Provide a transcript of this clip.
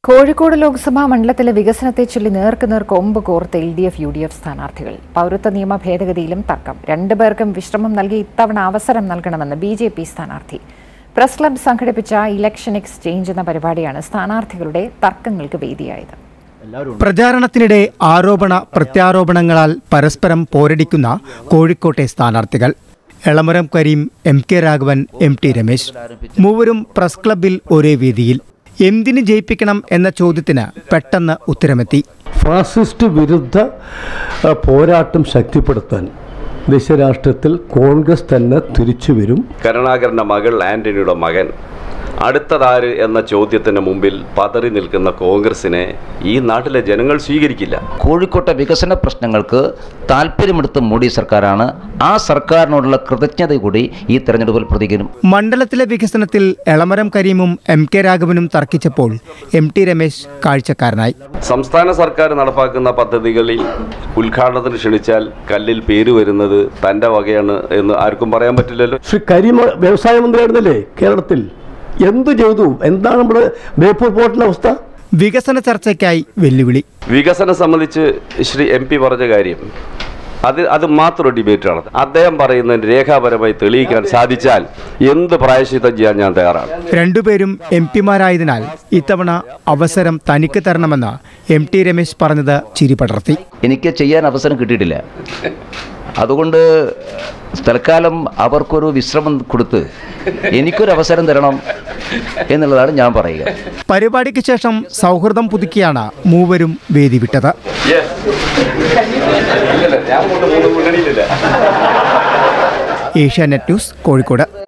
കോഴിക്കോട് ലോക്സഭാ മണ്ഡലത്തിലെ വികസനത്തെ ചൊല്ലി നേർക്കുനേർ കൊമ്പ് കോർത്ത് L D F U D F സ്ഥാനാർത്ഥികൾ പൗരത്വ നിയമ ഭേദഗതിയിലും തർക്കം രണ്ടുപേർക്കും വിശ്രമം നൽകി ഇത്തവണ അവസരം നൽകണമെന്ന് ബി ജെ പി സ്ഥാനാർത്ഥി പ്രസ് ക്ലബ് സംഘടിപ്പിച്ച ഇലക്ഷൻ എക്സ്ചേഞ്ച് എന്ന പരിപാടിയാണ് സ്ഥാനാർത്ഥികളുടെ തർക്കങ്ങൾക്ക് വേദിയായത് പ്രചാരണത്തിനിടെ ആരോപണ പ്രത്യാരോപണങ്ങളാൽ പരസ്പരം പോരടിക്കുന്ന കോഴിക്കോട്ടെ സ്ഥാനാർത്ഥികൾ Elamaram Kareem M K Raghavan M T Ramesh മൂവരും പ്രസ് ക്ലബിൽ ഒരേ വേദിയിൽ എന്തിന് ജയിപ്പിക്കണം എന്ന ചോദ്യത്തിന് പെട്ടെന്ന് ഉത്തരമെത്തി ഫാസിസ്റ്റ് വിരുദ്ധ ആ, പോരാട്ടം ശക്തിപ്പെടുത്താൻ ദേശരാഷ്ട്രത്തിൽ കോൺഗ്രസ് തന്നെ തിരിച്ചു വരും കരുണാകരൻ്റെ മകൾ ആന്റണിയുടെ മകൻ അടുത്തതാര് എന്ന ചോദ്യത്തിന് മുമ്പിൽ പതറി നിൽക്കുന്ന കോൺഗ്രസിനെ ഈ നാട്ടിലെ ജനങ്ങൾ സ്വീകരിക്കില്ല കോഴിക്കോട്ടെ വികസന പ്രശ്നങ്ങൾക്ക് താല്പര്യമെടുത്ത മോഡി സർക്കാരാണ് ആ സർക്കാരിനോടുള്ള കൃതജ്ഞത കൂടി ഈ തെരഞ്ഞെടുപ്പിൽ പ്രതികരും മണ്ഡലത്തിലെ വികസനത്തിൽ എളമരം കരീമും എം കെ രാഘവനും തർക്കിച്ചപ്പോൾ എം ടി രമേശ് കാഴ്ചക്കാരനായി സംസ്ഥാന സർക്കാർ നടപ്പാക്കുന്ന പദ്ധതികളിൽ ഉദ്ഘാടനത്തിന് ക്ഷണിച്ചാൽ കല്ലിൽ പേര് വരുന്നത് തൻ്റെ വകയാണ് എന്ന് ആർക്കും പറയാൻ പറ്റില്ലല്ലോ ശ്രീ കരീം വ്യവസായ മന്ത്രിയായിരുന്നല്ലേ കേരളത്തിൽ എന്തു ചെയ്തു എന്താണ് നമ്മുടെ ബേപ്പൂർ പോർട്ടിൻ്റെ അവസ്ഥ വികസന ചർച്ചയ്ക്കായി വെല്ലുവിളി വികസനം സംബന്ധിച്ച് ശ്രീ എം പി പറഞ്ഞ കാര്യം അത് അത് മാത്രം ഒരു ഡിബേറ്റാണ് അദ്ദേഹം പറയുന്നതിന് രേഖാപരമായി തെളിയിക്കാൻ സാധിച്ചാൽ എന്ത് പ്രായശ്ചിത്തം ചെയ്യാൻ ഞാൻ തയ്യാറാണ് രണ്ടുപേരും എം പിമാരായതിനാൽ ഇത്തവണ അവസരം തനിക്ക് തരണമെന്ന് എം ടി രമേശ് പറഞ്ഞത് ചിരി പടർത്തി എനിക്ക് ചെയ്യാൻ അവസരം കിട്ടിയിട്ടില്ല അതുകൊണ്ട് തൽക്കാലം അവർക്കൊരു വിശ്രമം കൊടുത്ത് എനിക്കൊരു അവസരം തരണം എന്നുള്ളതാണ് ഞാൻ പറയുക പരിപാടിക്ക് ശേഷം സൗഹൃദം പുതുക്കിയാണ് മൂവരും വേദി വിട്ടത് ഏഷ്യാനെറ്റ് ന്യൂസ് കോഴിക്കോട്